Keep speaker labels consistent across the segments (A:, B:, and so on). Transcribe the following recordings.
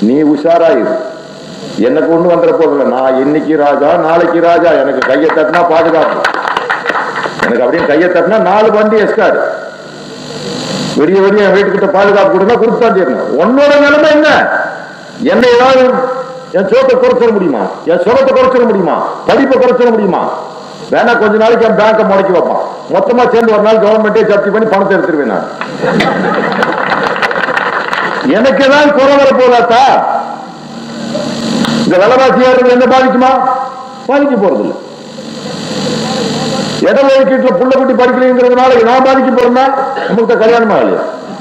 A: நீ உஷாராயிரு எனக்கு ஒண்ணு வந்துட போதில்ல நான் இன்னைக்கு ராஜா நாளைக்கு ராஜா எனக்கு கையை தட்டினா பாதுகாப்பு எனக்கு அப்படியே கையை தட்டினா நாலு வண்டி எஸ்காரு விடிய விடிய என் வீட்டுக்கிட்ட பாதுகாப்பு கொடுங்க கொடுத்தான் தீரணும் உன்னோட நிலைமை என்ன என்னை ஏதாவது என் சோத்தை குறைச்சிட முடியுமா என் சுகத்தை குறைச்சிட முடியுமா படிப்பை குறைச்சிட முடியுமா வேணா கொஞ்ச நாளைக்கு என் பேங்கை முடக்கி வைப்பான் மொத்தமா சேர்ந்து ஒரு நாள் கவர்மெண்டே ஜப்தி பண்ணி பணத்தை எடுத்துருவேன் நான் எனக்கு ஏதாவது குறை வர போதாத்தா இந்த விலைவாசி ஏறுறது என்ன பாதிக்குமா பாதிக்க போறதில்லை இட ஒதுக்கீட்டுல புள்ள குட்டி படிக்கிறீங்கிறதுனால நான் பாதிக்க போறேன்னா நமக்கு கல்யாணமா இல்லையா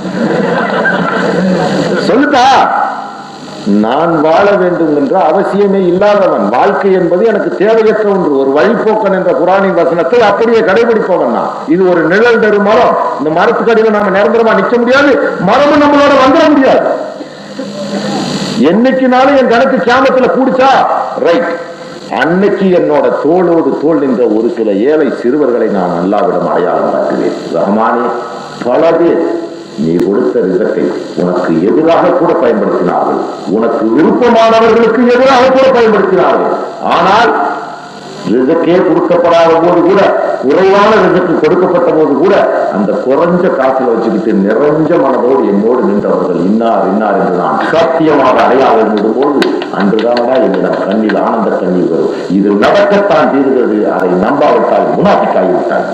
A: சொல்லுதா நான் வாழ வேண்டும் என்ற அவசியமே இல்லாதவன் வாழ்க்கை என்பது எனக்கு தேவையற்ற ஒன்று ஒரு வழிபோக்கன் என்ற குரானின் வசனத்தை அப்படியே கடைபிடிப்பவன் நான் இது ஒரு நிழல் தரும் மரம் இந்த மரத்துக்கடியில நாம நிரந்தரமா நிக்க முடியாது மரமும் நம்மளோட வந்துட முடியாது என்னைக்குனாலும் என் கணக்கு கியாமத்துல கூடிச்சா ரைட் அன்னைக்கு என்னோட தோளோடு தோல் நின்ற ஒரு சில ஏழை சிறுவர்களை நான் அல்லாவிடம் அடையாளம் காட்டுவேன் ரஹ்மானே பல பேர் நீ கொடுத்த ரிசத்தை உனக்கு எதிராக கூட பயன்படுத்தினார்கள் உனக்கு விருப்பமானவர்களுக்கு எதிராக கூட பயன்படுத்தினார்கள் ஆனால் ரிசக்கே கொடுக்கப்படாத போது கூட குறைவான ரிசக்கு கொடுக்கப்பட்ட போது கூட அந்த குறைஞ்ச காசுல வச்சுக்கிட்டு நிறைஞ்ச மனதோடு என்னோடு நின்றவர்கள் இன்னார் இன்னார் என்று நான் சத்தியமாக அடையாளம் விடும்போது அன்றுதானடா என்னிடம் கண்ணில் ஆனந்த கண்ணீர் வரும் இது நடக்கத்தான் தீர்கிறது அதை நம்பாவிட்டால் முனாபிக்காகி விட்டால்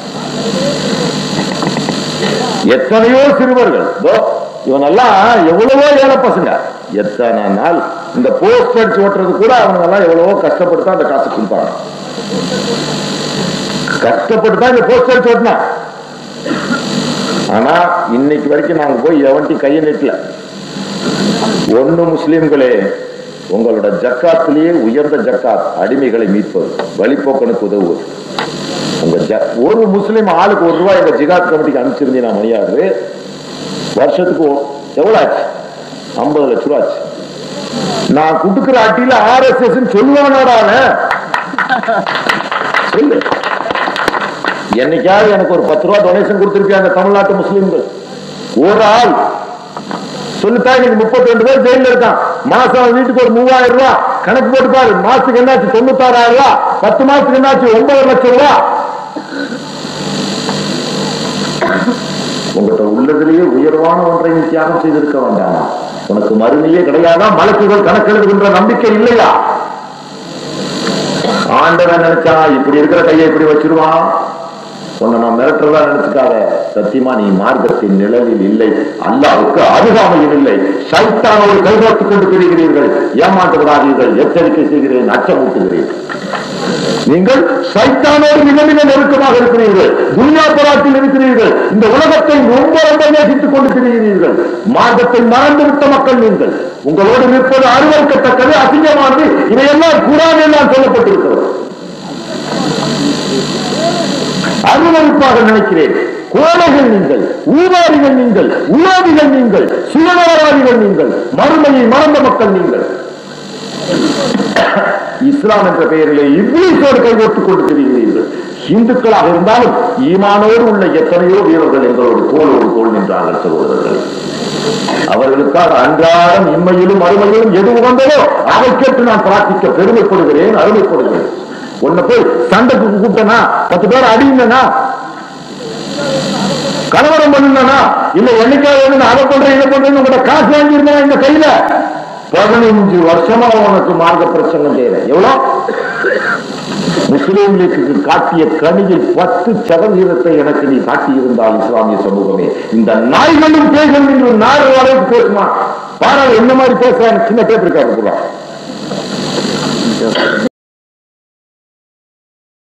A: எத்தனையோ சிறுவர்கள் இதோ இவனெல்லாம் எவ்வளவோ ஏழை பசங்க எத்தனை நாள் இந்த போஸ்ட் அடிச்சு ஓட்டுறது கூட அவங்க எல்லாம் எவ்வளவோ கஷ்டப்பட்டு தான் அந்த காசு கொடுப்பாங்க கஷ்டப்பட்டு தான் இந்த போஸ்ட் அடிச்சு ஓட்டினா ஆனா இன்னைக்கு வரைக்கும் நாங்க போய் எவன்ட்டி கையை நீட்டல ஒண்ணு முஸ்லிம்களே உங்களோட ஜக்காத்திலேயே உயர்ந்த ஜக்காத் அடிமைகளை மீட்பது வழிபோக்கனுக்கு உதவுவது உங்க ஜ- ஒரு முஸ்லீம் ஆளுக்கு ஒரு ரூபாய் எங்க ஜிகாத் கமிட்டிக்கு அனுப்பிச்சிருந்தீங்கன்னா மணியாரு வருஷத்துக்கு ஒ- எவ்வளவு ஆச்சு ஐம்பது லட்ச ரூபா ஆச்சு நான் கொடுக்கிற அட்டியில ஆர்எஸ்எஸ் சொல்லுவானோடா அவன்? சொல்லு என்னைக்காவது எனக்கு ஒரு பத்து ரூபா டொனேஷன் கொடுத்திருப்பியாங்க தமிழ்நாட்டு முஸ்லிம்கள் ஒரு ஆள் சொல்லிட்டா இன்னைக்கு முப்பத்தி ரெண்டு பேர் ஜெயில இருக்கான் மாசம் வீட்டுக்கு ஒரு மூவாயிரம் ரூபாய் கணக்கு போட்டு பாரு மாசத்துக்கு என்னாச்சு தொண்ணூத்தாறாயிரம் ரூபாய் பத்து மாசத்துக்கு என்னாச்சு ஒன்பது லட்சம் ரூபாய் உங்கள்கிட்ட உள்ளதிலேயே உயர்வான ஒன்றை நீ தியாகம் செய்திருக்க வேண்டாமா உனக்கு மறுமையே கிடையாதா மலக்குகள் கணக்கெழுதுகின்ற நம்பிக்கை இல்லையா ஆண்டவன் நினைச்சா இப்படி இருக்கிற கையை இப்படி வச்சிருவான் உன்னை நான் மிரட்டுறதா நினைச்சுக்காத சத்தியமா நீ மார்க்கத்தின் நிழலில் இல்லை அல்லாவுக்கு அருகாமையில் இல்லை சைத்தானோடு கைகோர்த்துக் கொண்டு திரிகிறீர்கள் ஏமாந்து விடாதீர்கள் எச்சரிக்கை செய்கிறேன் அச்சமூட்டுகிறேன் நீங்கள் சைத்தானோடு மிக மிக நெருக்கமாக இருக்கிறீர்கள் துன்யா போராட்டில் இருக்கிறீர்கள் இந்த உலகத்தை ரொம்ப ரொம்ப நேசித்துக் கொண்டு திரிகிறீர்கள் மார்க்கத்தை மறந்து விட்ட மக்கள் நீங்கள் உங்களோடு நிற்பது அருவருக்கத்தக்கது அசிங்கமானது இதையெல்லாம் குரான் எல்லாம் சொல்லப்பட்டிருக்கிறது அருவருப்பாக நினைக்கிறேன் கோழைகள் நீங்கள் ஊதாரிகள் நீங்கள் உலாதிகள் நீங்கள் சுயநலவாதிகள் நீங்கள் மறுமையை மறந்த மக்கள் நீங்கள் இஸ்லாம் என்ற பெயரிலே இங்கிலீஷோடு கைகோட்டுக் கொண்டு திரிகிறீர்கள் இந்துக்களாக இருந்தாலும் ஈமானோடு உள்ள எத்தனையோ வீரர்கள் எங்களோடு தோளோடு தோல் நின்றார்கள் சகோதரர்கள் அவர்களுக்காக அன்றாடம் இம்மையிலும் அருமையிலும் எது உகந்ததோ அதை கேட்டு நான் பிரார்த்திக்க பெருமைப்படுகிறேன் அருமைப்படுகிறேன் உன்னை போய் சண்டைக்கு கூப்பிட்டனா பத்து பேர் அடிங்கன்னா கலவரம் பண்ணுனா இல்ல என்னைக்காவது நான் அதை பண்றேன் இதை பண்றேன்னு உங்கள்ட்ட காசு வாங்கியிருந்தா இந்த கையில பதினஞ்சு வருஷமா உனக்கு மார்க்க பிரச்சனை செய்யறேன் எவ்வளவு முஸ்லீம் லீக்கு காட்டிய கனியில் பத்து சதவீதத்தை எனக்கு நீ காட்டியிருந்தால் இஸ்லாமிய சமூகமே இந்த நாய்களும் பேய்களும் இன்னும் நாலு அளவுக்கு பேசுமா பாரு என்ன மாதிரி பேசுறான்னு சின்ன பேர் இருக்காரு